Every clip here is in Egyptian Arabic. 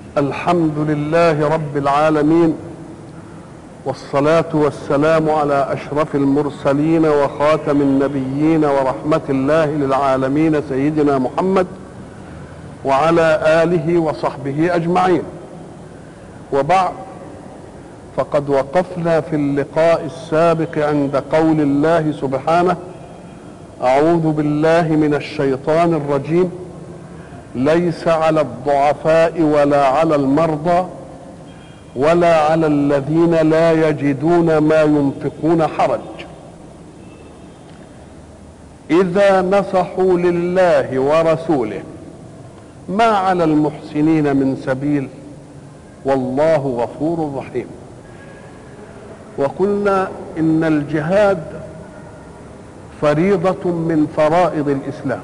الحمد لله رب العالمين والصلاة والسلام على أشرف المرسلين وخاتم النبيين ورحمة الله للعالمين سيدنا محمد وعلى آله وصحبه أجمعين وبعد فقد وقفنا في اللقاء السابق عند قول الله سبحانه أعوذ بالله من الشيطان الرجيم ليس على الضعفاء ولا على المرضى ولا على الذين لا يجدون ما ينفقون حرج اذا نصحوا لله ورسوله ما على المحسنين من سبيل والله غفور رحيم وقلنا ان الجهاد فريضه من فرائض الاسلام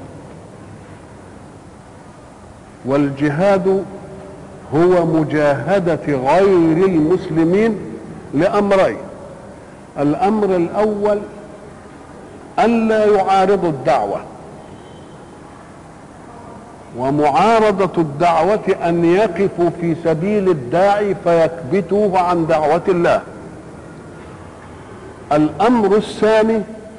والجهاد هو مجاهدة غير المسلمين لأمرين الأمر الأول ألا يعارضوا الدعوة ومعارضة الدعوة أن يقفوا في سبيل الداعي فيكبتوه عن دعوة الله الأمر الثاني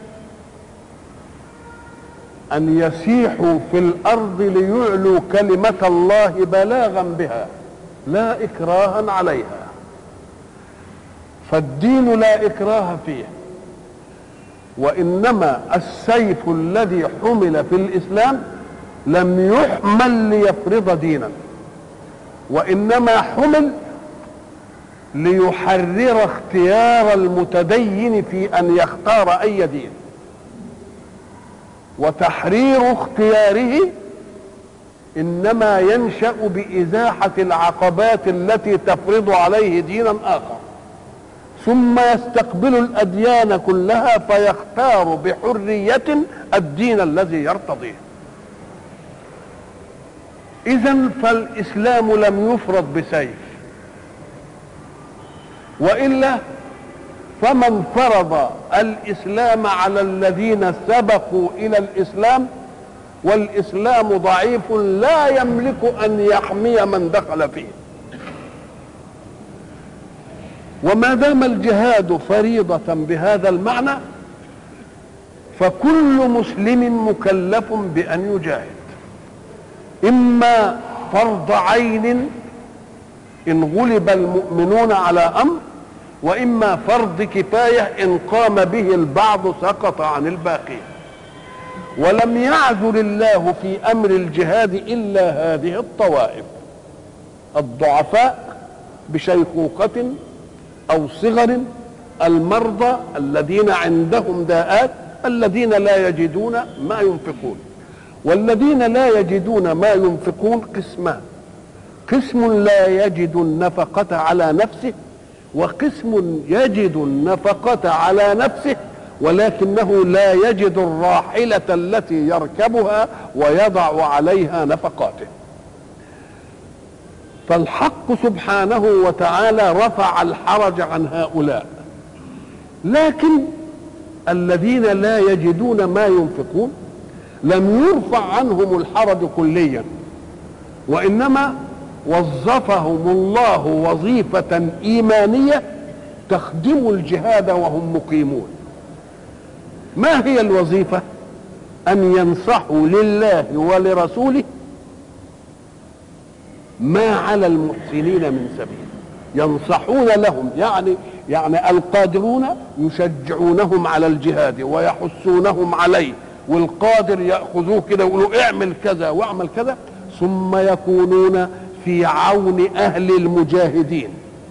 أن يسيحوا في الأرض ليعلوا كلمة الله بلاغا بها لا إكراها عليها فالدين لا إكراه فيه وإنما السيف الذي حمل في الإسلام لم يحمل ليفرض دينا وإنما حمل ليحرر اختيار المتدين في أن يختار أي دين وتحرير اختياره انما ينشا بازاحه العقبات التي تفرض عليه دينا اخر ثم يستقبل الاديان كلها فيختار بحريه الدين الذي يرتضيه اذا فالاسلام لم يفرض بسيف والا فمن فرض الاسلام على الذين سبقوا الى الاسلام والاسلام ضعيف لا يملك ان يحمي من دخل فيه وما دام الجهاد فريضه بهذا المعنى فكل مسلم مكلف بان يجاهد اما فرض عين ان غلب المؤمنون على امر واما فرض كفايه ان قام به البعض سقط عن الباقين ولم يعذر الله في امر الجهاد الا هذه الطوائف الضعفاء بشيخوخه او صغر المرضى الذين عندهم داءات الذين لا يجدون ما ينفقون والذين لا يجدون ما ينفقون قسمان قسم لا يجد النفقه على نفسه وقسم يجد النفقة على نفسه ولكنه لا يجد الراحلة التي يركبها ويضع عليها نفقاته فالحق سبحانه وتعالى رفع الحرج عن هؤلاء لكن الذين لا يجدون ما ينفقون لم يرفع عنهم الحرج كليا وانما وظفهم الله وظيفة إيمانية تخدم الجهاد وهم مقيمون ما هي الوظيفة أن ينصحوا لله ولرسوله ما على المحسنين من سبيل ينصحون لهم يعني يعني القادرون يشجعونهم على الجهاد ويحثونهم عليه والقادر ياخذوه كده ويقولوا اعمل كذا واعمل كذا ثم يكونون في عون اهل المجاهدين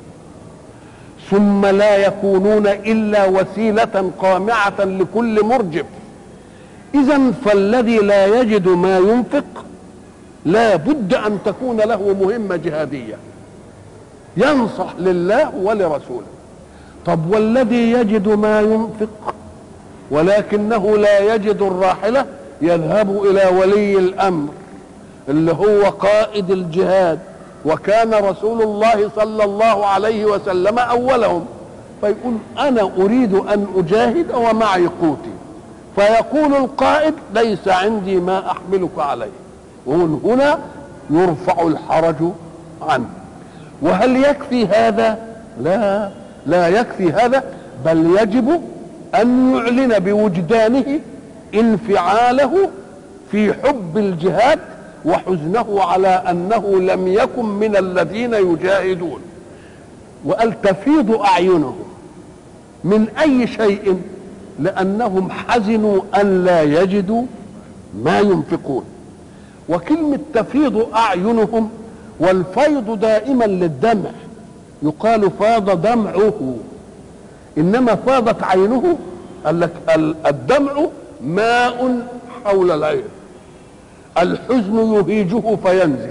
ثم لا يكونون الا وسيله قامعه لكل مرجف اذا فالذي لا يجد ما ينفق لا بد ان تكون له مهمه جهاديه ينصح لله ولرسوله طب والذي يجد ما ينفق ولكنه لا يجد الراحله يذهب الى ولي الامر اللي هو قائد الجهاد وكان رسول الله صلى الله عليه وسلم اولهم فيقول انا اريد ان اجاهد ومعي قوتي فيقول القائد ليس عندي ما احملك عليه ومن هنا يرفع الحرج عنه وهل يكفي هذا لا لا يكفي هذا بل يجب ان يعلن بوجدانه انفعاله في حب الجهاد وحزنه على انه لم يكن من الذين يجاهدون وقال تفيض اعينهم من اي شيء لانهم حزنوا ان لا يجدوا ما ينفقون وكلمه تفيض اعينهم والفيض دائما للدمع يقال فاض دمعه انما فاضت عينه قال لك الدمع ماء حول العين الحزن يهيجه فينزل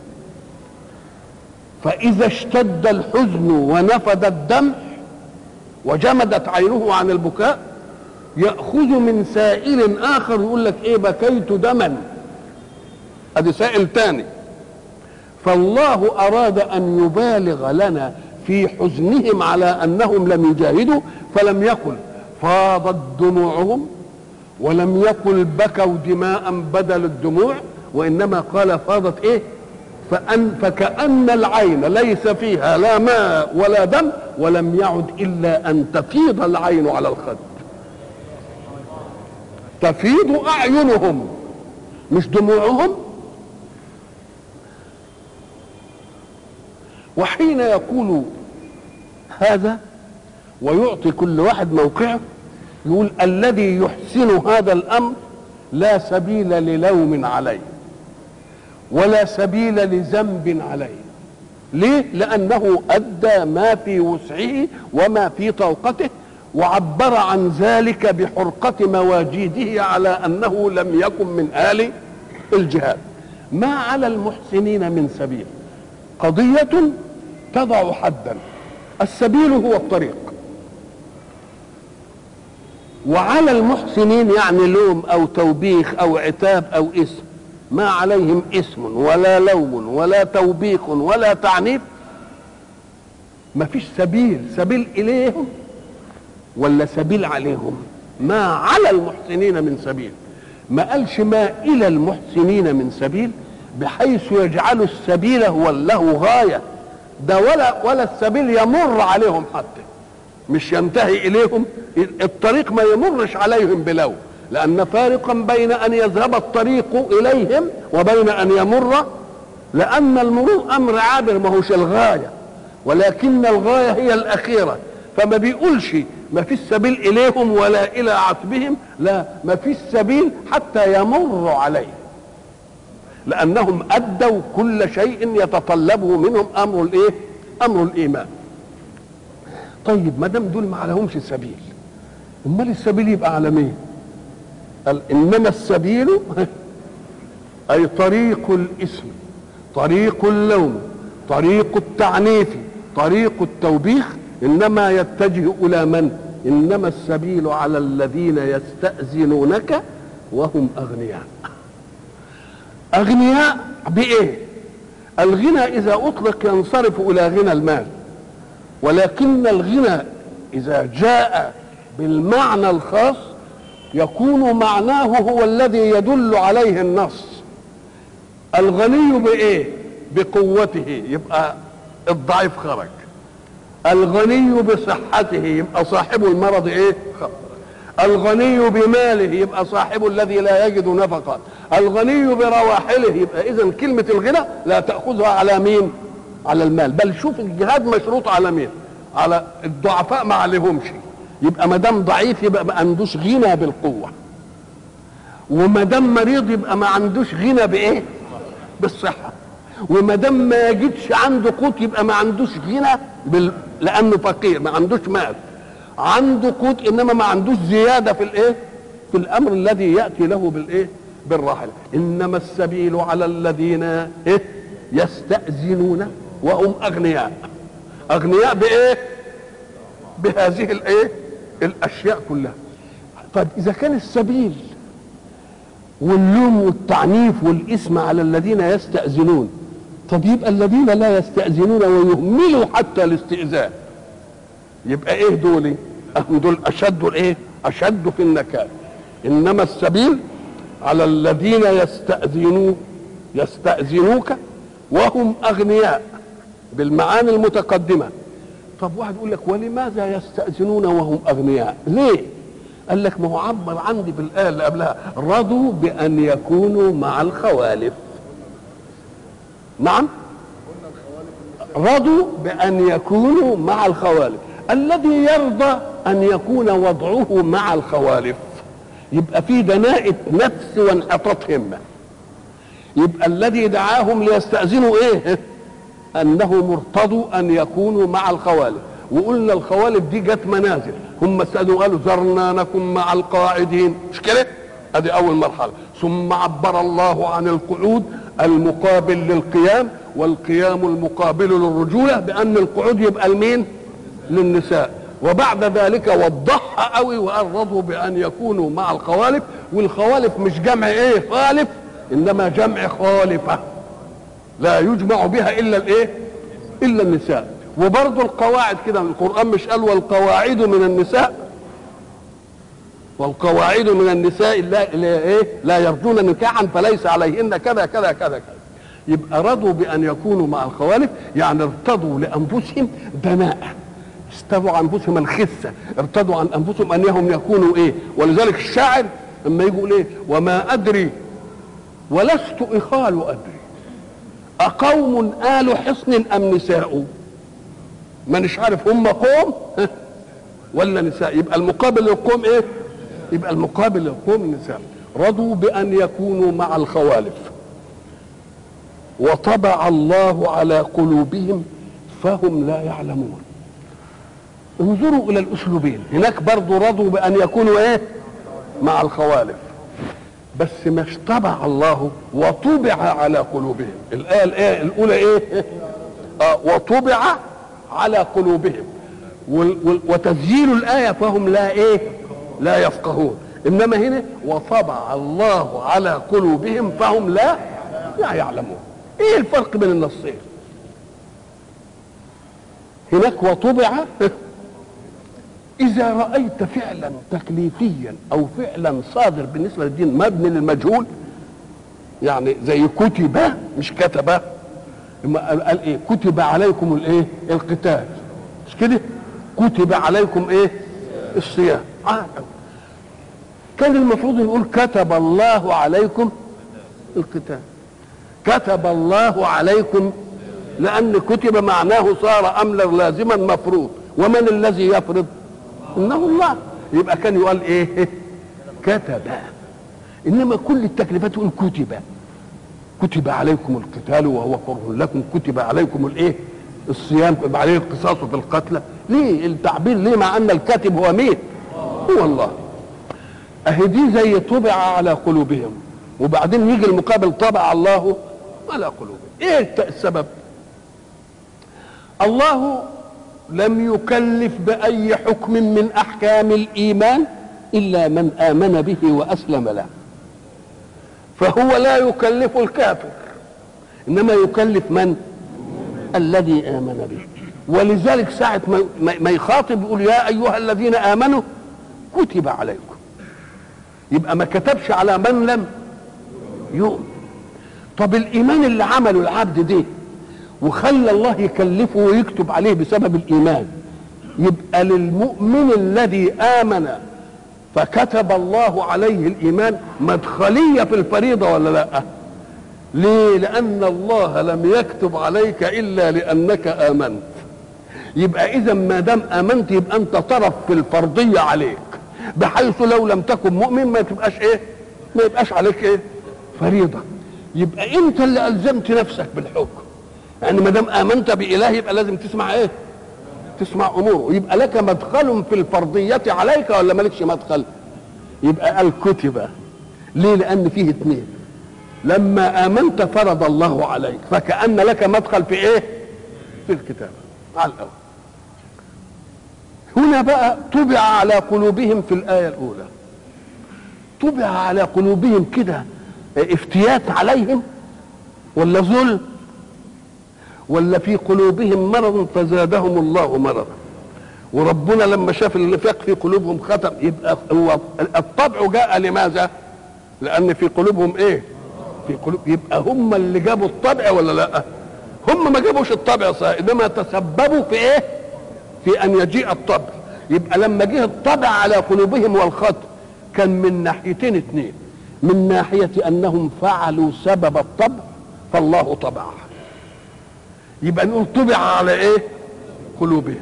فاذا اشتد الحزن ونفد الدمع وجمدت عينه عن البكاء ياخذ من سائل اخر يقول لك ايه بكيت دما ادي سائل تاني فالله اراد ان يبالغ لنا في حزنهم على انهم لم يجاهدوا فلم يقل فاضت دموعهم ولم يقل بكوا دماء بدل الدموع وانما قال فاضت ايه فأن فكأن العين ليس فيها لا ماء ولا دم ولم يعد إلا أن تفيض العين على الخد تفيض أعينهم مش دموعهم وحين يقول هذا ويعطي كل واحد موقعه يقول الذي يحسن هذا الامر لا سبيل للوم عليه ولا سبيل لذنب عليه ليه لانه ادى ما في وسعه وما في طاقته وعبر عن ذلك بحرقه مواجيده على انه لم يكن من ال الجهاد ما على المحسنين من سبيل قضيه تضع حدا السبيل هو الطريق وعلى المحسنين يعني لوم او توبيخ او عتاب او اسم ما عليهم اسم ولا لوم ولا توبيخ ولا تعنيف ما فيش سبيل سبيل اليهم ولا سبيل عليهم ما على المحسنين من سبيل ما قالش ما الى المحسنين من سبيل بحيث يجعل السبيل هو له غايه ده ولا ولا السبيل يمر عليهم حتى مش ينتهي اليهم الطريق ما يمرش عليهم بلو لان فارقا بين ان يذهب الطريق اليهم وبين ان يمر لان المرور امر عابر ما هوش الغايه ولكن الغايه هي الاخيره فما بيقولش ما فيش سبيل اليهم ولا الى عتبهم لا ما فيش سبيل حتى يمر عليه لانهم ادوا كل شيء يتطلبه منهم امر الايه امر الايمان طيب ما دام دول ما عليهمش سبيل امال السبيل يبقى على مين قال انما السبيل اي طريق الاسم طريق اللوم طريق التعنيف طريق التوبيخ انما يتجه الى من انما السبيل على الذين يستاذنونك وهم اغنياء اغنياء بايه الغنى اذا اطلق ينصرف الى غنى المال ولكن الغنى اذا جاء بالمعنى الخاص يكون معناه هو الذي يدل عليه النص الغني بايه بقوته يبقى الضعيف خرج الغني بصحته يبقى صاحب المرض ايه خرج الغني بماله يبقى صاحب الذي لا يجد نفقه الغني برواحله يبقى اذا كلمه الغنى لا تاخذها على مين على المال بل شوف الجهاد مشروط على مين على الضعفاء ما عليهمش يبقى ما دام ضعيف يبقى ما عندوش غنى بالقوه وما دام مريض يبقى ما عندوش غنى بايه بالصحه وما دام ما يجدش عنده قوت يبقى ما عندوش غنى بال... لانه فقير ما عندوش مال عنده قوت انما ما عندوش زياده في الايه في الامر الذي ياتي له بالايه بالراحله انما السبيل على الذين إيه؟ يستاذنون وهم اغنياء اغنياء بايه بهذه الايه الاشياء كلها طيب اذا كان السبيل واللوم والتعنيف والاثم على الذين يستاذنون طب يبقى الذين لا يستاذنون ويهملوا حتى الاستئذان يبقى ايه دول اهم دول اشد الايه اشد في النكال انما السبيل على الذين يستاذنون يستاذنوك وهم اغنياء بالمعاني المتقدمه طب واحد يقول لك ولماذا يستأذنون وهم أغنياء ليه قال لك ما هو عبر عندي بالآية اللي قبلها رضوا بأن يكونوا مع الخوالف نعم رضوا بأن يكونوا مع الخوالف الذي يرضى أن يكون وضعه مع الخوالف يبقى في دناءة نفس وانحطاط همة يبقى الذي دعاهم ليستأذنوا ايه انهم ارتضوا ان يكونوا مع الخوالف وقلنا الخوالف دي جت منازل هم استأذنوا قالوا ذرنا نكن مع القاعدين مش كده ادي اول مرحله ثم عبر الله عن القعود المقابل للقيام والقيام المقابل للرجوله بان القعود يبقى لمين للنساء وبعد ذلك وضحها قوي وقال رضوا بان يكونوا مع الخوالف والخوالف مش جمع ايه خالف انما جمع خالفه لا يجمع بها الا الايه الا النساء وبرضه القواعد كده القران مش قال والقواعد من النساء والقواعد من النساء لا, لا ايه لا يرجون نكاحا فليس عليهن كذا كذا كذا كذا يبقى رضوا بان يكونوا مع الخوالف يعني ارتضوا لانفسهم دناءه استووا عن انفسهم الخسه ارتضوا عن انفسهم انهم يكونوا ايه ولذلك الشاعر لما يقول ايه وما ادري ولست اخال ادري اقوم ال حصن ام نساء مانيش عارف هم قوم ولا نساء يبقى المقابل للقوم ايه يبقى المقابل للقوم النساء رضوا بان يكونوا مع الخوالف وطبع الله على قلوبهم فهم لا يعلمون انظروا الى الاسلوبين هناك برضو رضوا بان يكونوا ايه مع الخوالف بس مش طبع الله وطبع على قلوبهم الايه الايه الاولى ايه آه وطبع على قلوبهم وتسجيل الايه فهم لا ايه لا يفقهون انما هنا وطبع الله على قلوبهم فهم لا لا يعلمون ايه الفرق بين النصين هناك وطبع إذا رأيت فعلا تكليفيا أو فعلا صادر بالنسبة للدين مبني للمجهول يعني زي كتب مش كتب قال ايه كتب عليكم الايه القتال مش كده كتب عليكم ايه الصيام آه. كان المفروض نقول كتب الله عليكم القتال كتب الله عليكم لأن كتب معناه صار أمرا لازما مفروض ومن الذي يفرض انه الله يبقى كان يقال ايه كتب انما كل التكليفات يقول كتب كتب عليكم القتال وهو كره لكم كتب عليكم الايه الصيام عليه القصاص في القتلى ليه التعبير ليه مع ان الكاتب هو مين هو الله اهي دي زي طبع على قلوبهم وبعدين يجي المقابل طبع الله على قلوبهم ايه السبب الله لم يكلف باي حكم من احكام الايمان الا من امن به واسلم له فهو لا يكلف الكافر انما يكلف من الذي امن به ولذلك ساعه ما يخاطب يقول يا ايها الذين امنوا كتب عليكم يبقى ما كتبش على من لم يؤمن طب الايمان اللي عمله العبد ده وخلى الله يكلفه ويكتب عليه بسبب الايمان يبقى للمؤمن الذي امن فكتب الله عليه الايمان مدخليه في الفريضه ولا لا ليه لان الله لم يكتب عليك الا لانك امنت يبقى اذا ما دام امنت يبقى انت طرف في الفرضيه عليك بحيث لو لم تكن مؤمن ما تبقاش ايه ما يبقاش عليك ايه فريضه يبقى انت اللي الزمت نفسك بالحكم يعني ما دام امنت باله يبقى لازم تسمع ايه تسمع اموره يبقى لك مدخل في الفرضيه عليك ولا مالكش مدخل يبقى قال كتب ليه لان فيه اثنين لما امنت فرض الله عليك فكان لك مدخل في ايه في الكتاب على الاول هنا بقى طبع على قلوبهم في الايه الاولى طبع على قلوبهم كده افتيات عليهم ولا ظلم ولا في قلوبهم مرض فزادهم الله مرضا وربنا لما شاف النفاق في قلوبهم ختم يبقى هو الطبع جاء لماذا؟ لأن في قلوبهم إيه؟ في قلوب يبقى هم اللي جابوا الطبع ولا لا؟ هم ما جابوش الطبع صحيح انما تسببوا في ايه في ان يجيء الطبع يبقى لما جه الطبع على قلوبهم والخط كان من ناحيتين اثنين من ناحية انهم فعلوا سبب الطبع فالله طبع يبقى نقول طبع على ايه قلوبهم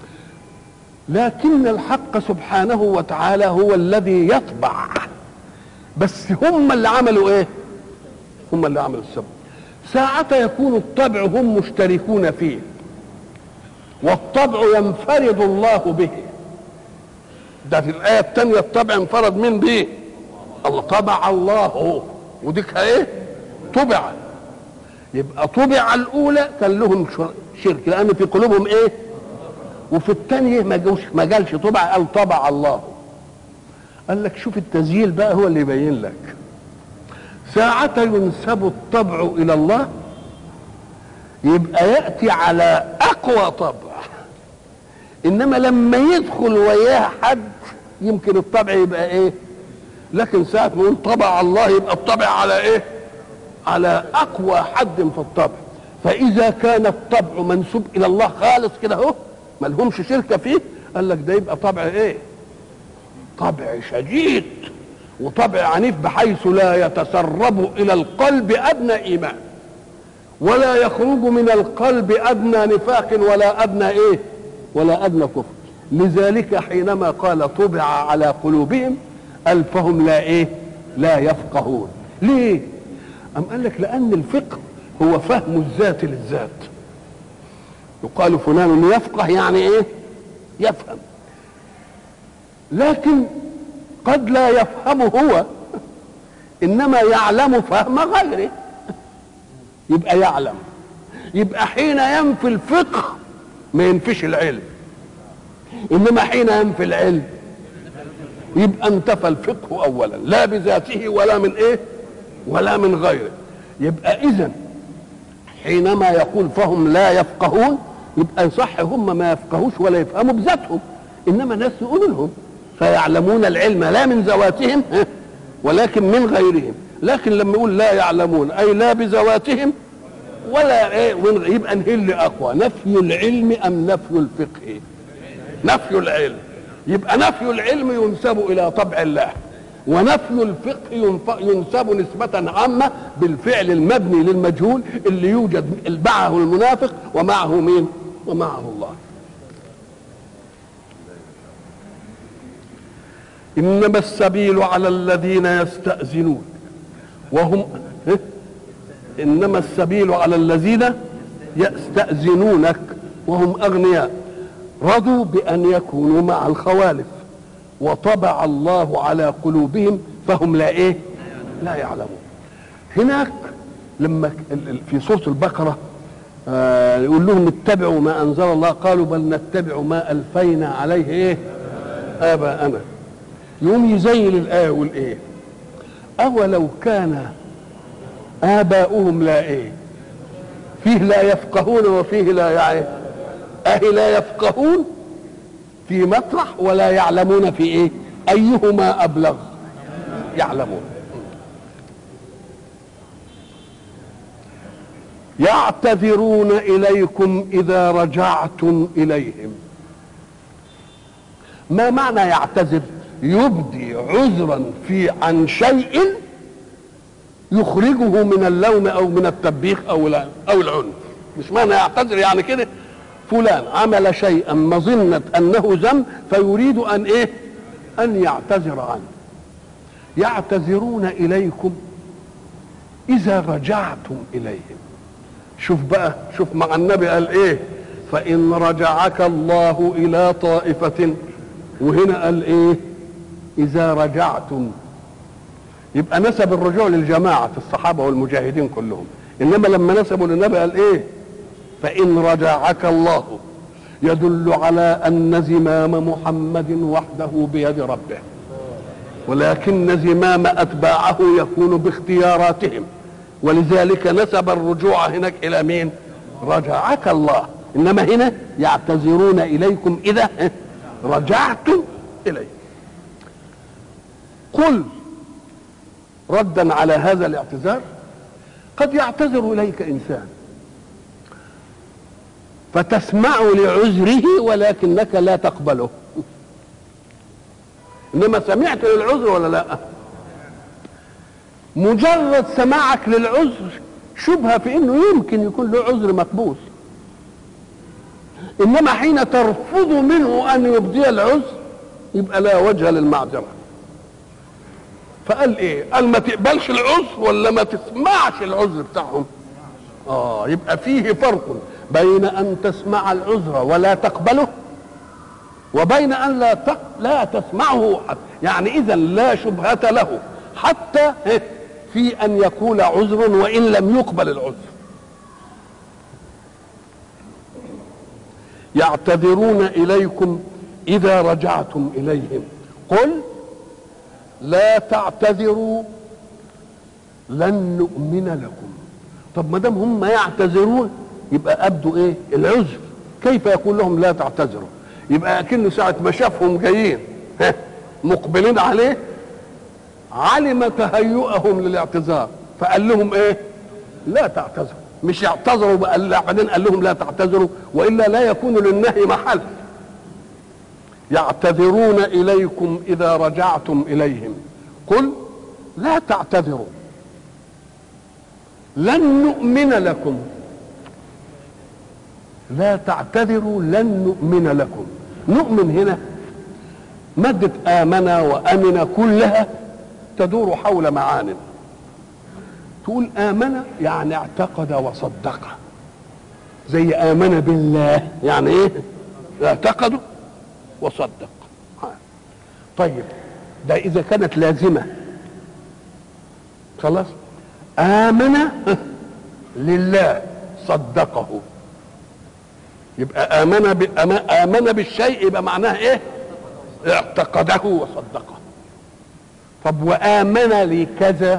لكن الحق سبحانه وتعالى هو الذي يطبع بس هم اللي عملوا ايه هم اللي عملوا السبب ساعة يكون الطبع هم مشتركون فيه والطبع ينفرد الله به ده في الآية الثانية الطبع انفرد من به الله طبع الله وديك ايه طبع يبقى طبع الأولى كان لهم شرك لأن في قلوبهم ايه وفي الثانية ما جوش ما قالش طبع قال طبع الله قال لك شوف التسجيل بقى هو اللي يبين لك ساعة ينسب الطبع إلى الله يبقى يأتي على أقوى طبع إنما لما يدخل وياه حد يمكن الطبع يبقى إيه لكن ساعة ما يقول طبع الله يبقى الطبع على إيه على أقوى حد في الطبع فإذا كان الطبع منسوب إلى الله خالص كده أهو ملهمش شركة فيه قال لك ده يبقى طبع إيه طبع شديد وطبع عنيف بحيث لا يتسرب الى القلب ادنى ايمان ولا يخرج من القلب ادنى نفاق ولا ادنى ايه ولا ادنى كفر لذلك حينما قال طبع على قلوبهم قال فهم لا ايه لا يفقهون ليه ام قال لك لان الفقه هو فهم الذات للذات يقال فلان يفقه يعني ايه يفهم لكن قد لا يفهم هو انما يعلم فهم غيره يبقى يعلم يبقى حين ينفي الفقه ما ينفيش العلم انما حين ينفي العلم يبقى انتفى الفقه اولا لا بذاته ولا من ايه ولا من غيره يبقى اذا حينما يقول فهم لا يفقهون يبقى صح هم ما يفقهوش ولا يفهموا بذاتهم انما ناس يقولوا لهم فيعلمون العلم لا من ذواتهم ولكن من غيرهم لكن لما يقول لا يعلمون اي لا بذواتهم ولا ايه يبقى نهل اقوى نفي العلم ام نفي الفقه نفي العلم يبقى نفي العلم ينسب الى طبع الله ونفي الفقه ينسب نسبة عامة بالفعل المبني للمجهول اللي يوجد معه المنافق ومعه مين؟ ومعه الله. انما السبيل على الذين يستاذنون وهم انما السبيل على الذين يستاذنونك وهم اغنياء رضوا بان يكونوا مع الخوالف وطبع الله على قلوبهم فهم لا ايه لا يعلمون هناك لما في سوره البقره آه يقول لهم اتبعوا ما انزل الله قالوا بل نتبع ما الفينا عليه ايه اباءنا يقوم يزين الآية يقول إيه أولو كان آباؤهم لا إيه فيه لا يفقهون وفيه لا يعني أهي لا يفقهون في مطرح ولا يعلمون في إيه أيهما أبلغ يعلمون يعتذرون إليكم إذا رجعتم إليهم ما معنى يعتذر يبدي عذرا في عن شيء يخرجه من اللوم او من التبيخ او لا او العنف مش معنى يعتذر يعني كده فلان عمل شيئا مظنة انه ذنب فيريد ان ايه ان يعتذر عنه يعتذرون اليكم اذا رجعتم اليهم شوف بقى شوف مع النبي قال ايه فان رجعك الله الى طائفة وهنا قال ايه اذا رجعتم يبقى نسب الرجوع للجماعة الصحابة والمجاهدين كلهم إنما لما نسبوا للنبي قال إيه فإن رجعك الله يدل على أن زمام محمد وحده بيد ربه ولكن زمام أتباعه يكون باختياراتهم ولذلك نسب الرجوع هناك إلى مين رجعك الله إنما هنا يعتذرون إليكم إذا رجعتم إليه قل ردا على هذا الاعتذار قد يعتذر اليك انسان فتسمع لعذره ولكنك لا تقبله انما سمعت للعذر ولا لا مجرد سماعك للعذر شبهه في انه يمكن يكون له عذر مقبول انما حين ترفض منه ان يبدي العذر يبقى لا وجه للمعذره فقال ايه قال ما تقبلش العذر ولا ما تسمعش العذر بتاعهم اه يبقى فيه فرق بين ان تسمع العذر ولا تقبله وبين ان لا تق... لا تسمعه يعني اذا لا شبهه له حتى في ان يقول عذر وان لم يقبل العذر يعتذرون اليكم اذا رجعتم اليهم قل لا تعتذروا لن نؤمن لكم طب ما دام هم يعتذرون يبقى ابدوا ايه العذر كيف يقول لهم لا تعتذروا يبقى اكنه ساعه ما شافهم جايين مقبلين عليه علم تهيؤهم للاعتذار فقال لهم ايه لا تعتذروا مش يعتذروا بعدين قال لهم لا تعتذروا والا لا يكون للنهي محل يعتذرون اليكم اذا رجعتم اليهم قل لا تعتذروا لن نؤمن لكم لا تعتذروا لن نؤمن لكم نؤمن هنا مادة آمن وأمن كلها تدور حول معان تقول آمن يعني اعتقد وصدق زي آمن بالله يعني إيه اعتقدوا وصدق طيب ده إذا كانت لازمة خلاص آمن لله صدقه يبقى آمن ب... آمن بالشيء يبقى معناه إيه؟ اعتقده وصدقه طب وآمن لكذا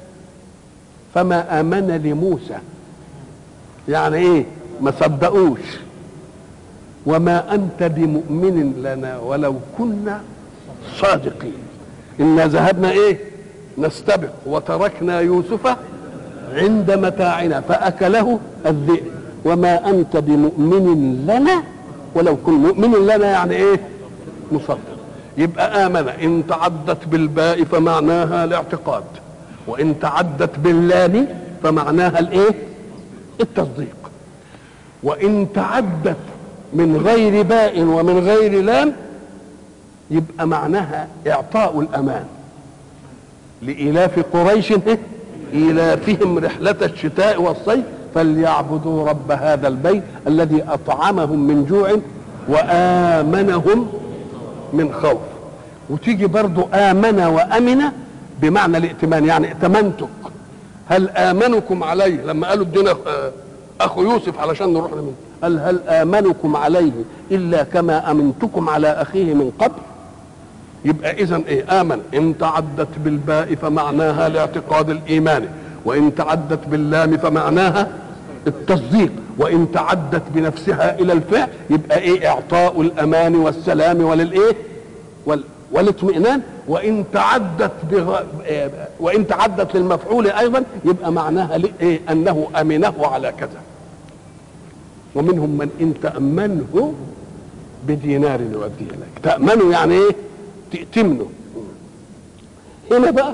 فما آمن لموسى يعني إيه؟ ما صدقوش وما أنت بمؤمن لنا ولو كنا صادقين إنا ذهبنا إيه؟ نستبق وتركنا يوسف عند متاعنا فأكله الذئب وما أنت بمؤمن لنا ولو كن مؤمن لنا يعني إيه مصدق يبقى آمن إن تعدت بالباء فمعناها الاعتقاد وإن تعدت باللام فمعناها الإيه التصديق وإن تعدت من غير باء ومن غير لام يبقى معناها إعطاء الأمان لإلاف قريش إيلافهم رحلة الشتاء والصيف فليعبدوا رب هذا البيت الذي أطعمهم من جوع وآمنهم من خوف وتيجي برضو آمن وأمن بمعنى الائتمان يعني ائتمنتك هل آمنكم عليه لما قالوا ادينا أخو يوسف علشان نروح لمن قال هل آمنكم عليه إلا كما أمنتكم على أخيه من قبل يبقى اذا ايه امن ان تعدت بالباء فمعناها الاعتقاد الايماني وان تعدت باللام فمعناها التصديق وان تعدت بنفسها الى الفعل يبقى ايه اعطاء الامان والسلام وللايه وال والاطمئنان وان تعدت بغ... وان تعدت للمفعول ايضا يبقى معناها ايه انه امنه على كذا ومنهم من ان تامنه بدينار يؤديه لك تامنه يعني ايه تأتمنه هنا بقى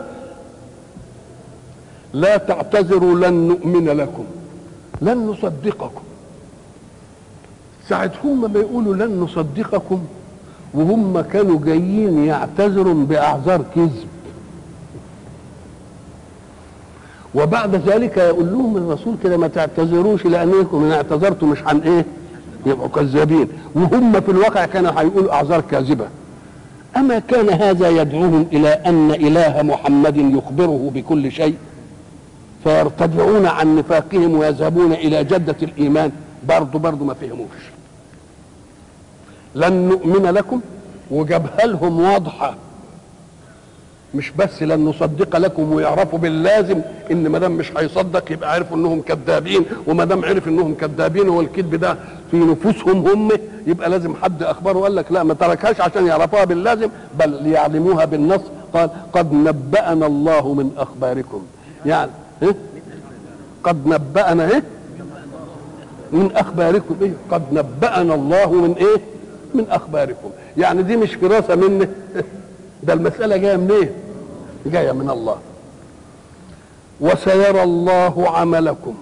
لا تعتذروا لن نؤمن لكم لن نصدقكم ساعة هم ما يقولوا لن نصدقكم وهم كانوا جايين يعتذروا بأعذار كذب وبعد ذلك يقول لهم الرسول كده ما تعتذروش لأنكم إن اعتذرتم مش عن إيه يبقوا كذابين وهم في الواقع كانوا هيقولوا أعذار كاذبة أما كان هذا يدعوهم إلى أن إله محمد يخبره بكل شيء فيرتدعون عن نفاقهم ويذهبون إلى جدة الإيمان برضه برضه ما فهموش لن نؤمن لكم وجابها لهم واضحة مش بس لن نصدق لكم ويعرفوا باللازم ان ما دام مش هيصدق يبقى عرفوا انهم كذابين وما دام عرف انهم كذابين والكذب ده في نفوسهم هم يبقى لازم حد اخبره وقال لك لا ما تركهاش عشان يعرفوها باللازم بل ليعلموها بالنص قال قد نبأنا الله من اخباركم يعني إيه؟ قد نبأنا ايه من اخباركم ايه قد نبأنا الله من ايه من اخباركم يعني دي مش فراسه مني ده المساله جايه منين إيه؟ جايه من الله وسيرى الله عملكم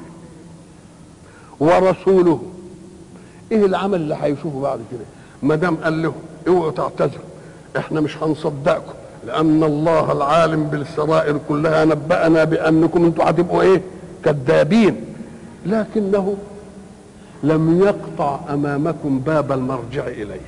ورسوله ايه العمل اللي هيشوفه بعد كده ما دام قال لهم اوعوا تعتذروا احنا مش هنصدقكم لان الله العالم بالسرائر كلها نبأنا بانكم انتوا هتبقوا ايه كذابين لكنه لم يقطع امامكم باب المرجع اليه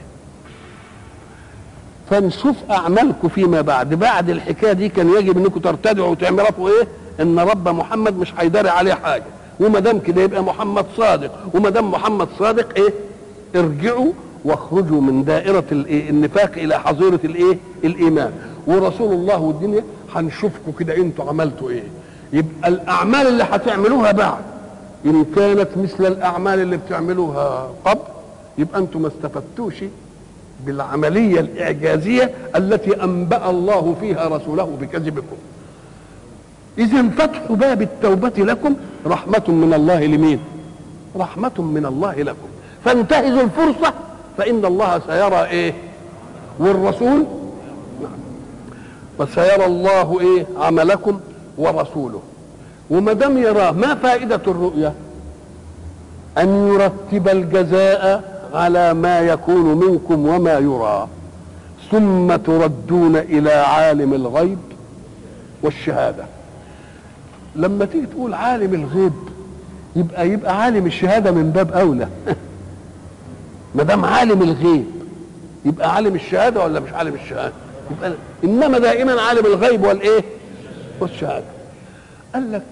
فنشوف اعمالكم فيما بعد بعد الحكايه دي كان يجب انكم ترتدعوا وتعملوا ايه ان رب محمد مش هيداري عليه حاجه وما دام كده يبقى محمد صادق وما دام محمد صادق ايه ارجعوا واخرجوا من دائرة الايه النفاق إلى حظيرة الايه الإيمان ورسول الله والدنيا هنشوفكم كده انتوا عملتوا ايه يبقى الأعمال اللي هتعملوها بعد إن كانت مثل الأعمال اللي بتعملوها قبل يبقى انتوا ما استفدتوش بالعملية الإعجازية التي أنبأ الله فيها رسوله بكذبكم إذا فتح باب التوبة لكم رحمة من الله لمين؟ رحمة من الله لكم فانتهزوا الفرصة فإن الله سيرى إيه؟ والرسول نعم وسيرى الله إيه؟ عملكم ورسوله وما دام يراه ما فائدة الرؤية؟ أن يرتب الجزاء على ما يكون منكم وما يرى ثم تردون إلى عالم الغيب والشهاده لما تيجي تقول عالم الغيب يبقى يبقى عالم الشهاده من باب اولى ما دام عالم الغيب يبقى عالم الشهاده ولا مش عالم الشهاده يبقى انما دائما عالم الغيب والايه والشهاده قال لك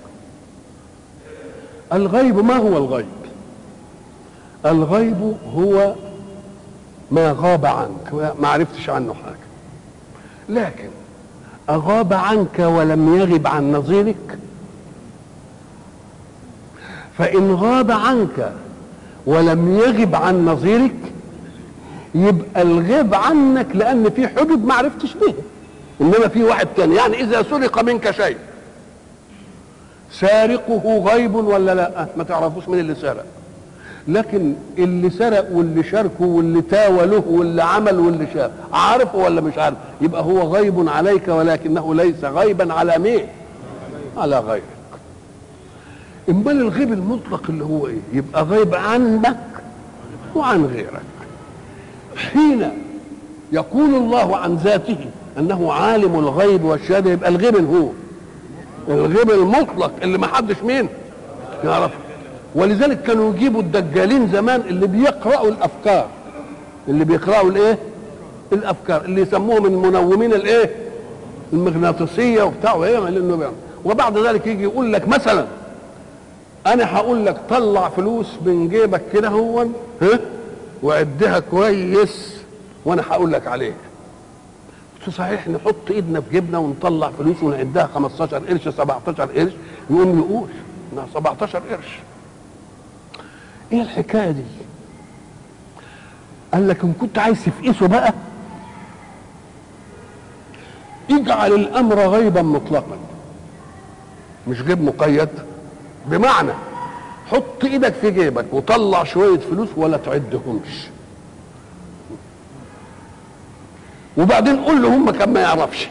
الغيب ما هو الغيب الغيب هو ما غاب عنك ما عرفتش عنه حاجه لكن أغاب عنك ولم يغب عن نظيرك فإن غاب عنك ولم يغب عن نظيرك يبقى الغيب عنك لأن في حدود ما عرفتش بيها إنما في واحد تاني يعني إذا سرق منك شيء سارقه غيب ولا لا ما تعرفوش مين اللي سرق لكن اللي سرق واللي شاركه واللي تاوى له واللي عمل واللي شاف عارفه ولا مش عارف يبقى هو غيب عليك ولكنه ليس غيبا على مين على غيرك امال الغيب المطلق اللي هو ايه يبقى غيب عنك وعن غيرك حين يقول الله عن ذاته انه عالم الغيب والشهاده يبقى الغيب هو الغيب المطلق اللي ما حدش مين يعرفه ولذلك كانوا يجيبوا الدجالين زمان اللي بيقرأوا الأفكار اللي بيقرأوا الإيه؟ الأفكار اللي يسموهم المنومين الإيه؟ المغناطيسية وبتاع إيه لأنه وبعد ذلك يجي يقول لك مثلا أنا هقول لك طلع فلوس من جيبك كده هو ها؟ وعدها كويس وأنا هقول لك عليها قلت صحيح نحط ايدنا في جيبنا ونطلع فلوس ونعدها 15 قرش 17 قرش يقوم يقول انها 17 قرش ايه الحكايه دي قال لك ان كنت عايز تفقسه بقى اجعل الامر غيبا مطلقا مش غيب مقيد بمعنى حط ايدك في جيبك وطلع شويه فلوس ولا تعدهمش وبعدين قول له هم كان ما يعرفش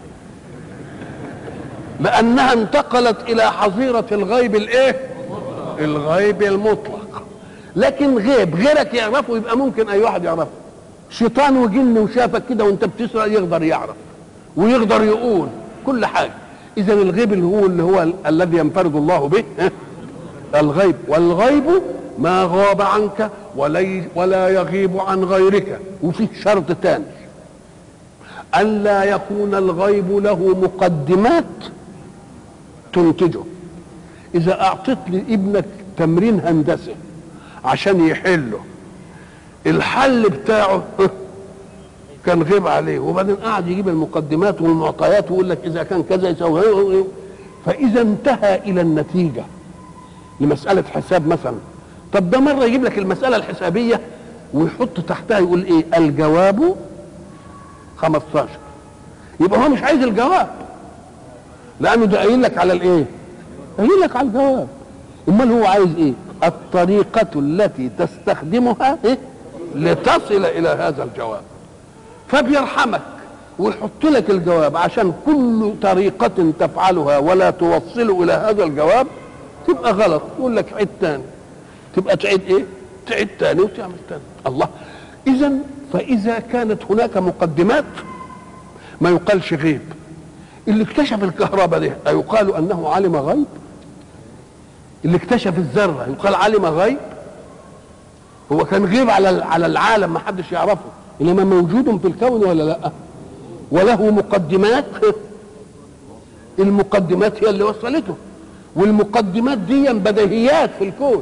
لانها انتقلت الى حظيره الغيب الايه الغيب المطلق لكن غيب غيرك يعرفه يبقى ممكن اي واحد يعرفه شيطان وجن وشافك كده وانت بتسرق يقدر يعرف ويقدر يقول كل حاجه اذا الغيب اللي هو اللي هو الذي ينفرد الله به الغيب والغيب ما غاب عنك ولا ولا يغيب عن غيرك وفيه شرط ثاني ألا يكون الغيب له مقدمات تنتجه إذا أعطيت لابنك تمرين هندسي عشان يحله الحل بتاعه كان غيب عليه وبعدين قعد يجيب المقدمات والمعطيات ويقول لك اذا كان كذا يسوي فاذا انتهى الى النتيجه لمساله حساب مثلا طب ده مره يجيب لك المساله الحسابيه ويحط تحتها يقول ايه الجواب 15 يبقى هو مش عايز الجواب لانه ده قايل لك على الايه قايل لك على الجواب امال هو عايز ايه الطريقة التي تستخدمها إيه؟ لتصل إلى هذا الجواب فبيرحمك ويحط لك الجواب عشان كل طريقة تفعلها ولا توصل إلى هذا الجواب تبقى غلط يقول لك عيد تاني تبقى تعيد ايه؟ تعيد تاني وتعمل تاني الله إذا فإذا كانت هناك مقدمات ما يقالش غيب اللي اكتشف الكهرباء ده أيقال أنه علم غيب اللي اكتشف الذرة يقال علم غيب هو كان غيب على على العالم ما حدش يعرفه انما موجود في الكون ولا لا وله مقدمات المقدمات هي اللي وصلته والمقدمات دي بديهيات في الكون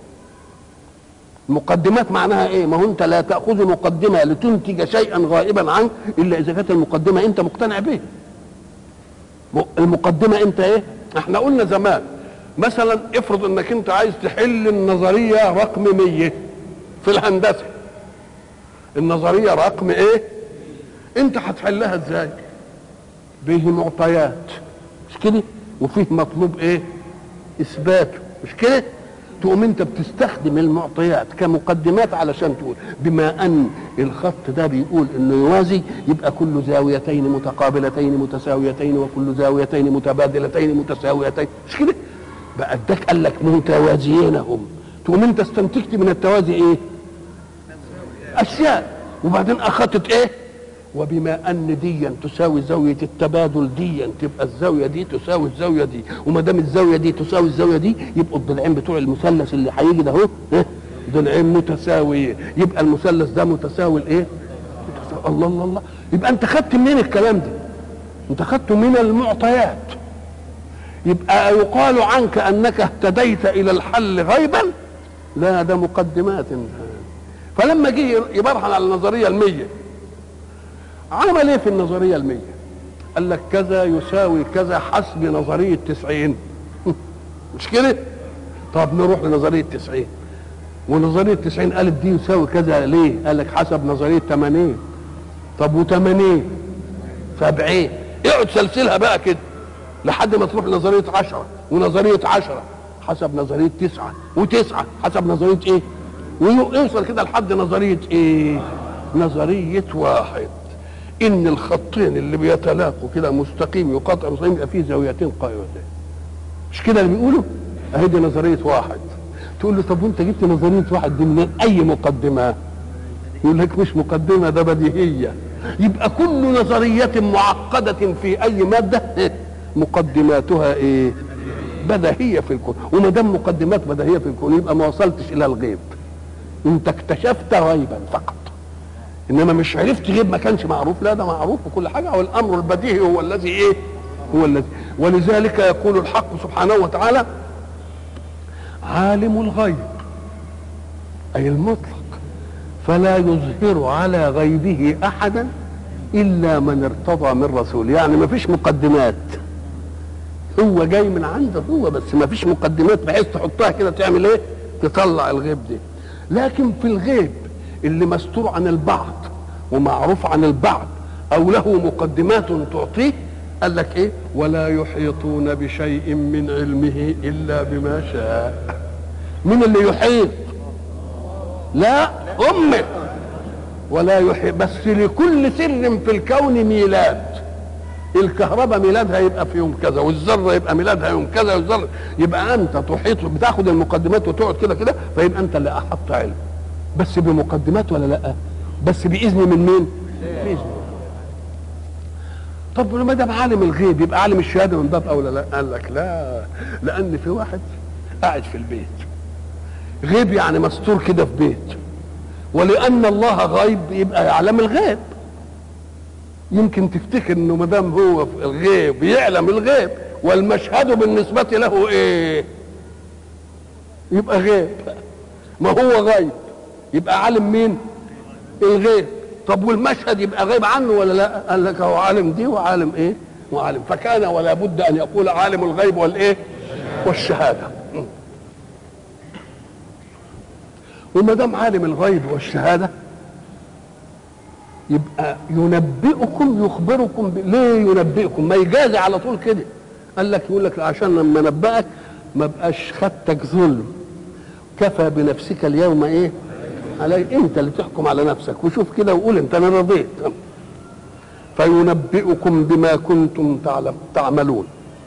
مقدمات معناها ايه ما هو انت لا تاخذ مقدمه لتنتج شيئا غائبا عنك الا اذا كانت المقدمه انت مقتنع به المقدمه انت ايه احنا قلنا زمان مثلا افرض انك انت عايز تحل النظريه رقم 100 في الهندسه النظريه رقم ايه انت هتحلها ازاي به معطيات مش كده وفيه مطلوب ايه اثباته مش كده تقوم انت بتستخدم المعطيات كمقدمات علشان تقول بما ان الخط ده بيقول انه يوازي يبقى كل زاويتين متقابلتين متساويتين وكل زاويتين متبادلتين متساويتين مش كده بقى اداك قال لك متوازيين هم تقوم انت استنتجت من التوازي ايه اشياء وبعدين اخذت ايه وبما ان ديا تساوي زاويه التبادل ديا تبقى الزاويه دي تساوي الزاويه دي وما دام الزاويه دي تساوي الزاويه دي يبقوا الضلعين بتوع المثلث اللي هيجي ده اهو إيه؟ ضلعين متساويين يبقى المثلث ده متساوي الايه؟ متساوي الله الله الله يبقى انت خدت منين الكلام ده؟ انت خدته من المعطيات يبقى يقال عنك انك اهتديت الى الحل غيبا لا ده مقدمات فلما جه يبرهن على النظريه المية عمل ايه في النظريه المية قال لك كذا يساوي كذا حسب نظريه تسعين مش كده طب نروح لنظريه تسعين ونظريه تسعين قالت دي يساوي كذا ليه قال لك حسب نظريه 80 طب و80 70 اقعد سلسلها بقى كده لحد ما تروح لنظريه 10 ونظريه 10 حسب نظريه تسعة وتسعة حسب نظريه ايه ويوصل كده لحد نظريه ايه نظريه واحد ان الخطين اللي بيتلاقوا كده مستقيم يقاطع مستقيم يبقى فيه زاويتين قائمتين مش كده اللي بيقولوا اهي دي نظريه واحد تقول له طب وانت جبت نظريه واحد دي منين اي مقدمه يقول لك مش مقدمه ده بديهيه يبقى كل نظريه معقده في اي ماده مقدماتها ايه بديهيه في الكون وما دام مقدمات بديهيه في الكون يبقى ما وصلتش الى الغيب انت اكتشفت غيبا فقط انما مش عرفت غيب ما كانش معروف لا ده معروف وكل حاجه والامر البديهي هو الذي ايه هو الذي ولذلك يقول الحق سبحانه وتعالى عالم الغيب اي المطلق فلا يظهر على غيبه احدا الا من ارتضى من رسول يعني ما فيش مقدمات هو جاي من عنده هو بس ما فيش مقدمات بحيث تحطها كده تعمل ايه تطلع الغيب دي لكن في الغيب اللي مستور عن البعض ومعروف عن البعض او له مقدمات تعطيه قال لك ايه ولا يحيطون بشيء من علمه الا بما شاء من اللي يحيط لا امه ولا يحيط بس لكل سر في الكون ميلاد الكهرباء ميلادها يبقى في يوم كذا والذره يبقى ميلادها يوم كذا والذره يبقى انت تحيط بتاخد المقدمات وتقعد كده كده فيبقى انت اللي احط علم بس بمقدمات ولا لا بس باذن من مين باذن طب ما دام عالم الغيب يبقى عالم الشهاده من باب اولى لا قال لك لا لان في واحد قاعد في البيت غيب يعني مستور كده في بيت ولان الله غيب يبقى يعلم الغيب يمكن تفتكر انه ما دام هو في الغيب يعلم الغيب والمشهد بالنسبه له ايه يبقى غيب ما هو غيب يبقى عالم مين الغيب طب والمشهد يبقى غيب عنه ولا لا قال لك هو عالم دي وعالم ايه وعالم فكان ولا بد ان يقول عالم الغيب والايه والشهاده وما دام عالم الغيب والشهاده يبقى ينبئكم يخبركم ب... ليه ينبئكم ما يجازي على طول كده قال لك يقول لك عشان لما نبأك ما بقاش خدتك ظلم كفى بنفسك اليوم ايه علي انت اللي تحكم على نفسك وشوف كده وقول انت انا رضيت فينبئكم بما كنتم تعلم تعملون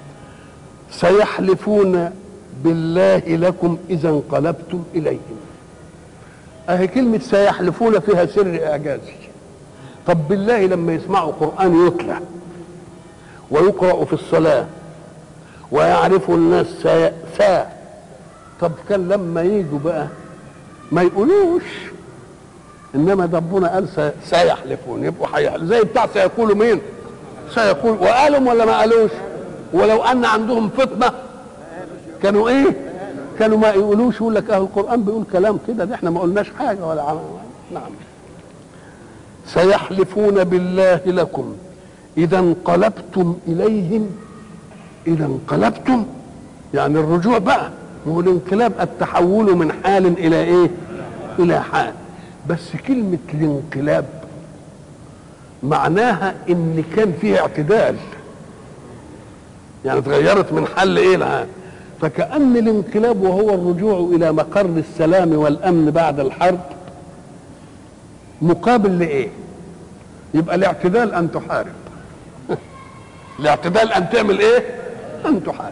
سيحلفون بالله لكم اذا انقلبتم اليهم اهي كلمه سيحلفون فيها سر اعجازي طب بالله لما يسمعوا قران يتلى ويقرا في الصلاه ويعرفوا الناس سا, سا طب كان لما يجوا بقى ما يقولوش انما ده ربنا قال سيحلفون يبقوا حيحلف زي بتاع سيقولوا مين سيقول وقالوا ولا ما قالوش ولو ان عندهم فطنه كانوا ايه كانوا ما يقولوش يقول لك اه القران بيقول كلام كده ده احنا ما قلناش حاجه ولا عم... نعم سيحلفون بالله لكم اذا انقلبتم اليهم اذا انقلبتم يعني الرجوع بقى هو الانقلاب التحول من حال الى ايه الى حال بس كلمة الانقلاب معناها ان كان فيه اعتدال يعني اتغيرت من حل ايه لها فكأن الانقلاب وهو الرجوع الى مقر السلام والامن بعد الحرب مقابل لايه يبقى الاعتدال ان تحارب الاعتدال ان تعمل ايه ان تحارب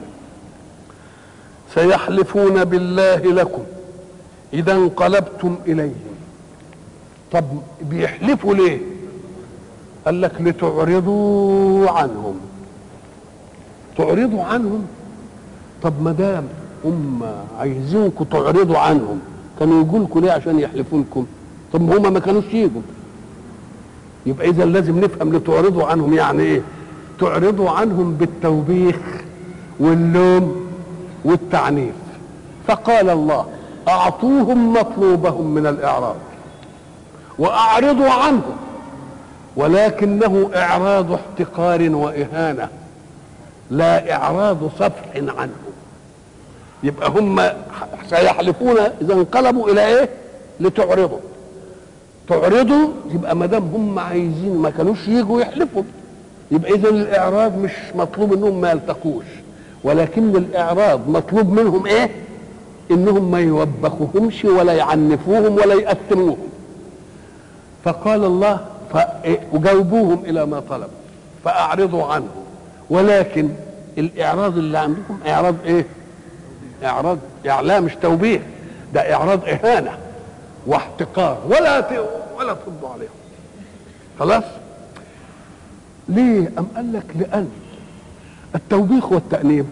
سيحلفون بالله لكم اذا انقلبتم اليهم طب بيحلفوا ليه قال لك لتعرضوا عنهم تعرضوا عنهم طب ما دام هم عايزينكم تعرضوا عنهم كانوا يجوا لكم ليه عشان يحلفوا لكم طب هما ما كانوش يجوا يبقى اذا لازم نفهم لتعرضوا عنهم يعني ايه تعرضوا عنهم بالتوبيخ واللوم والتعنيف فقال الله اعطوهم مطلوبهم من الاعراض واعرضوا عنهم ولكنه اعراض احتقار واهانه لا اعراض صفح عنه يبقى هم سيحلفون اذا انقلبوا الى ايه لتعرضوا تعرضوا يبقى ما دام هم عايزين ما كانوش يجوا يحلفوا يبقى اذا الاعراض مش مطلوب انهم ما يلتقوش ولكن الاعراض مطلوب منهم ايه انهم ما يوبخوهمش ولا يعنفوهم ولا يأثموهم فقال الله وجاوبوهم الى ما طلبوا فاعرضوا عنه ولكن الاعراض اللي عندكم اعراض ايه اعراض اعلام مش توبيخ ده اعراض اهانه واحتقار ولا ت... ولا تردوا عليهم خلاص ليه ام قال لك لان التوبيخ والتأنيب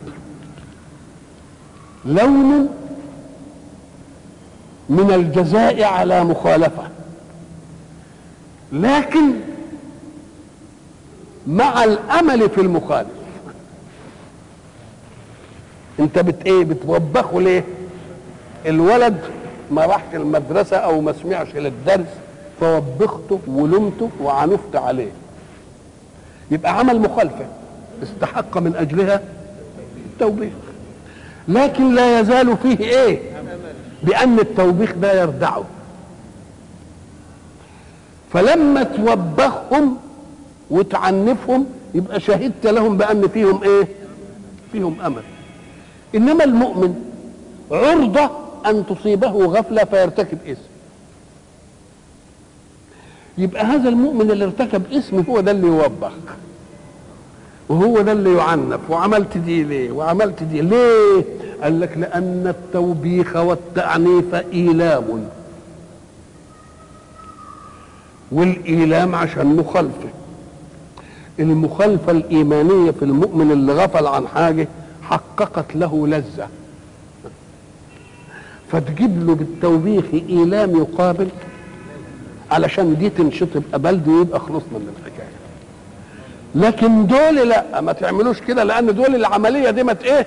لون من الجزاء على مخالفة لكن مع الأمل في المخالف انت بت ايه بتوبخه ليه الولد ما راحش المدرسة او ما سمعش للدرس فوبخته ولمته وعنفت عليه يبقى عمل مخالفة استحق من اجلها التوبيخ لكن لا يزال فيه ايه بان التوبيخ ده يردعه فلما توبخهم وتعنفهم يبقى شهدت لهم بان فيهم ايه فيهم امل انما المؤمن عرضة ان تصيبه غفلة فيرتكب اسم يبقى هذا المؤمن اللي ارتكب اسم هو ده اللي يوبخ وهو ده اللي يعنف وعملت دي ليه وعملت دي ليه قال لك لان التوبيخ والتعنيف ايلام والايلام عشان مخالفه المخالفه الايمانيه في المؤمن اللي غفل عن حاجه حققت له لذه فتجيب له بالتوبيخ ايلام يقابل علشان دي تنشطب بلد ويبقى خلصنا من الحكايه لكن دول لا ما تعملوش كده لان دول العمليه دي ما ايه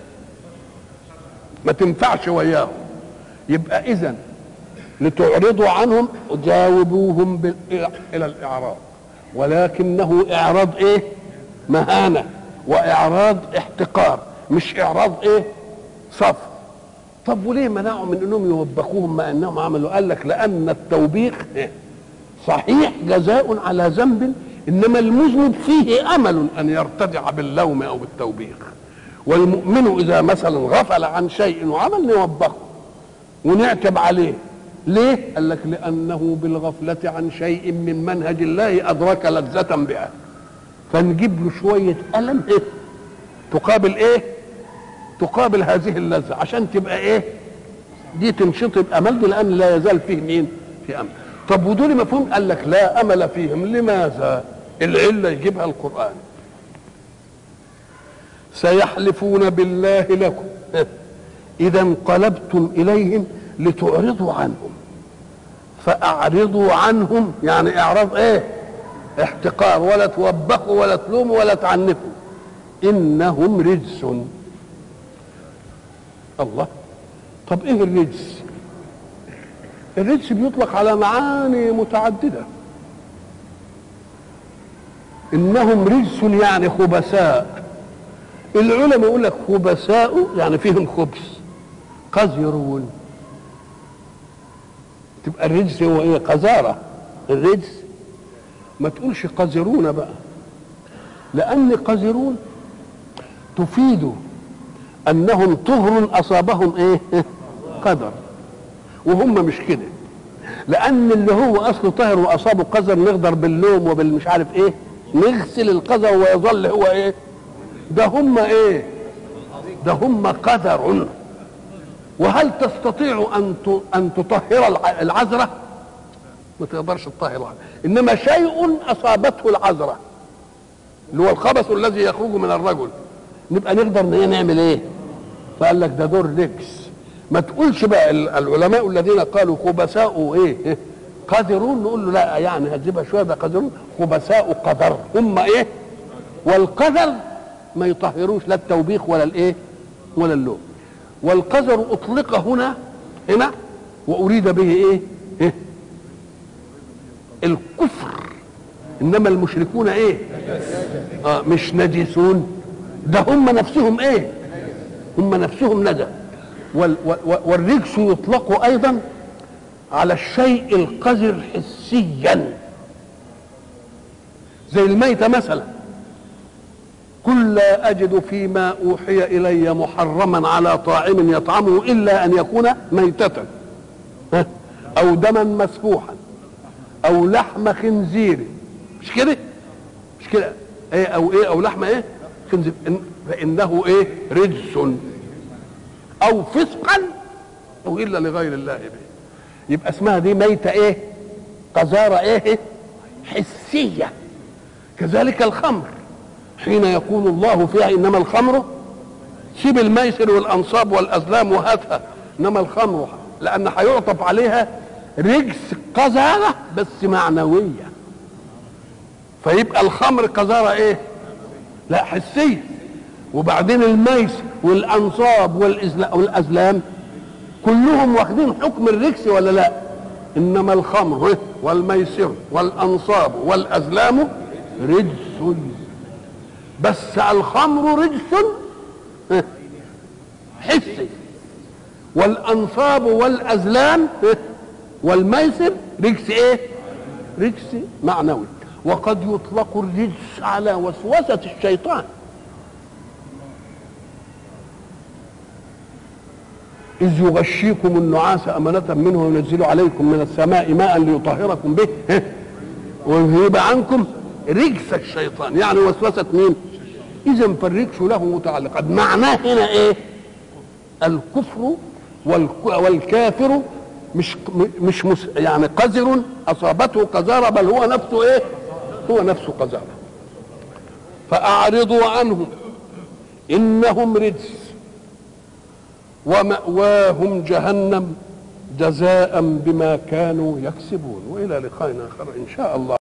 ما تنفعش وياهم يبقى اذا لتعرضوا عنهم جاوبوهم بال... الى الاعراض ولكنه اعراض ايه مهانه واعراض احتقار مش اعراض ايه صف طب وليه منعوا من انهم يوبخوهم ما انهم عملوا قال لك لان التوبيخ صحيح جزاء على ذنب انما المذنب فيه امل ان يرتدع باللوم او بالتوبيخ والمؤمن اذا مثلا غفل عن شيء وعمل يوبخه ونعتب عليه ليه قال لك لانه بالغفله عن شيء من منهج الله ادرك لذه بها فنجيب له شويه الم ايه تقابل ايه تقابل هذه اللذه عشان تبقى ايه دي تنشطب امل دي لان لا يزال فيه مين في امل طب ودول مفهوم قال لك لا امل فيهم لماذا العله يجيبها القران سيحلفون بالله لكم اذا انقلبتم اليهم لتعرضوا عنهم فاعرضوا عنهم يعني اعراض ايه احتقار ولا توبخوا ولا تلوموا ولا تعنفوا انهم رجس الله طب ايه الرجس الرجس بيطلق على معاني متعدده انهم رجس يعني خبثاء العلماء يقول لك خبثاء يعني فيهم خبث قذرون تبقى الرجس هو ايه قذاره الرجس ما تقولش قذرون بقى لان قذرون تفيد انهم طهر اصابهم ايه قدر وهم مش كده لان اللي هو اصله طاهر واصابه قذر نقدر باللوم وبالمش عارف ايه نغسل القذر ويظل هو ايه ده هم ايه ده هم قذر وهل تستطيع ان ان تطهر العذره ما تقدرش تطهر العذره انما شيء اصابته العذره اللي هو الخبث الذي يخرج من الرجل نبقى نقدر نعمل ايه فقال لك ده دور رجس ما تقولش بقى العلماء الذين قالوا خبثاء ايه قذرون نقول له لا يعني هتجيبها شويه ده قذرون خبثاء قذر هم ايه والقذر ما يطهروش لا التوبيخ ولا الايه ولا اللوم والقذر اطلق هنا هنا واريد به ايه, إيه؟ الكفر انما المشركون ايه آه مش نجسون ده هم نفسهم ايه هم نفسهم نجا والرجس يطلق ايضا على الشيء القذر حسيا زي الميتة مثلا قل لا أجد فيما أوحي إلي محرما على طاعم يطعمه إلا أن يكون ميتة أو دما مسفوحا أو لحم خنزير مش كده؟ مش كده؟ إيه أو إيه أو لحم إيه؟ خنزير فإنه إيه؟ رجس أو فسقا أو إلا لغير الله به يبقى اسمها دي ميتة إيه؟ قذارة إيه؟ حسية كذلك الخمر حين يقول الله فيها انما الخمر سيب الميسر والانصاب والازلام وهاتها انما الخمر لان هيعطف عليها رجس قذاره بس معنويه فيبقى الخمر قذاره ايه لا حسيه وبعدين الميسر والانصاب والازلام كلهم واخدين حكم الرجس ولا لا انما الخمر والميسر والانصاب والازلام رجس بس الخمر رجس حسي والانصاب والازلام والميسر رجس ايه رجس معنوي وقد يطلق الرجس على وسوسة الشيطان إذ يغشيكم النعاس أمنة منه وينزل عليكم من السماء ماء ليطهركم به ويذهب عنكم رجس الشيطان يعني وسوسة مين إذا فالرجس له متعلقات معناه هنا إيه الكفر والكافر مش مش مس يعني قذر اصابته قذاره بل هو نفسه ايه؟ هو نفسه قذاره. فاعرضوا عنهم انهم رجس ومأواهم جهنم جزاء بما كانوا يكسبون والى لقاء اخر ان شاء الله.